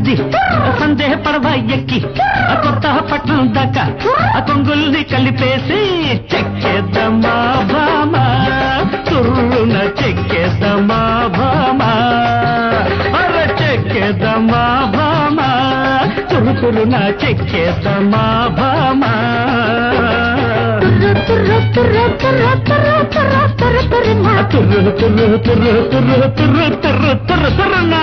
గుద్ది సందేహపడవ ఎక్కి ఆ కొత్త పట్నం దాకా ఆ కొంగుల్ని కలిపేసి చెక్కేద్దామా భామా తుర్రున చెక్కేద్దామా భామా అర చెక్కేద్దామా భామా తురు తురున చెక్కేద్దామా భామా తుర్రు తుర్రు తుర్రు తుర్రు తుర్రు తుర్రు తుర్రు తుర్రున. తుర్రు తుర్రు తుర్రు తుర్రు తుర్రు తుర్రు తుర్రు తుర్రునా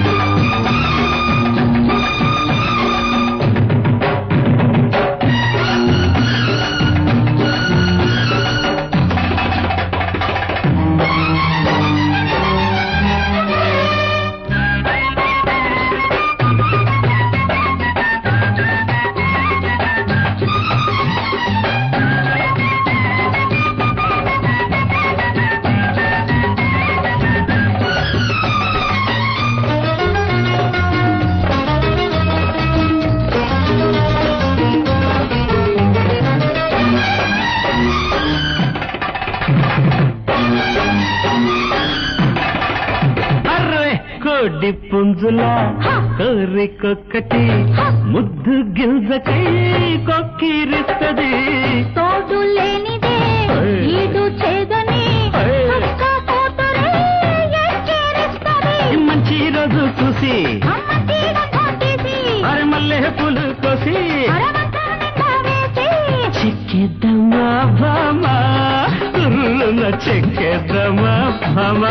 అర్రే కోడి పుంజులా కోరికొక్కటి ముద్దు గిల్జకై కొక్కిరిస్తది తోడు లేనిదే ఏయ్. ఈడు చేదని ఏయ్. అక్క కూతురే ఎక్కిరిస్తది. మంచి రోజు చూసి అమ్మ తీగ కొట్టేసి, అరే మల్లె పూలు కోసి అరవంక నిండా వేసి, చెక్కేద్దామా భామా తుర్రున చెక్కేద్దామా భామా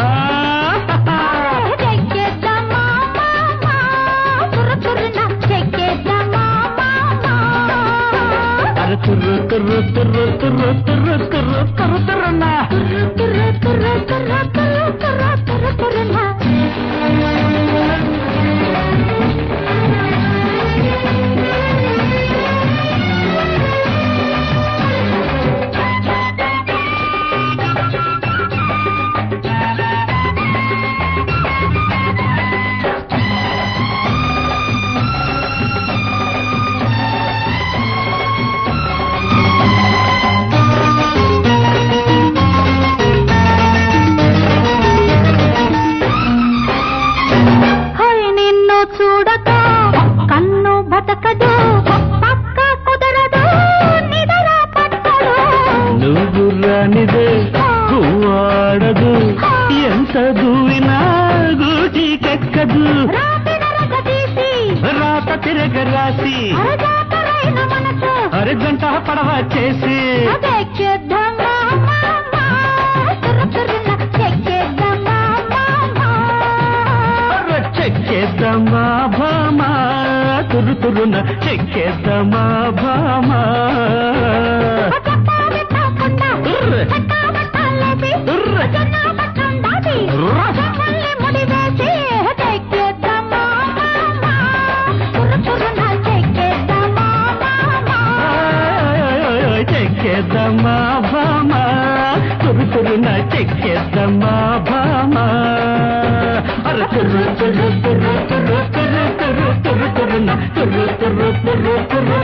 చెక్కేద్దామా మామా, తుర్రు తుర్రున చెక్కేద్దామా మామా. అరే తుర్రు తుర్రు తుర్రు తుర్రు తుర్రు తుర్రు తుర్రు తుర్రునా తుర్రు తుర్రు తుర్రు తుర్రు తుర్రు తుర్రు తుర్రు తుర్రున. హోయ్ నిన్ను చూడక కన్ను బతకదు పక్క కుదరదు నిదర పట్టదు నువ్వు రానిదే పువ్వాడదు ఎంత దూవినా గూటికెక్కదు రాతినరగ తీసి రాత తిరగ రాసి అరజాతరైన మనసు అరే గంట పడవ చేసి అదెక్కేద్దామా మామా తుర్రు తుర్రున చెక్కేద్దామా మామా అర్ర చెక్కేద్దామా భామా తురు తురున చెక్కేద్దామా భామా చెప్పాలి కాకుండా ఉర్రె. చట్టాబట్టాలేసి ఉర్రె. జొన్న పట్టం దాటి ఉర్రె. జొన్నల్ని ముడివేసి చెక్కేద్దామా మామా తుర్రు తుర్రున చెక్కేద్దామా మామా ఆయ్ చెక్కేద్దామా భామా తురు తురున చెక్కేద్దామా భామా అర తుర్రు తుర్రు తుర్రు తుర్రు తుర్రు తుర్రు తుర్రు తుర్రున తుర్రు తుర్రు తుర్రు తుర్రు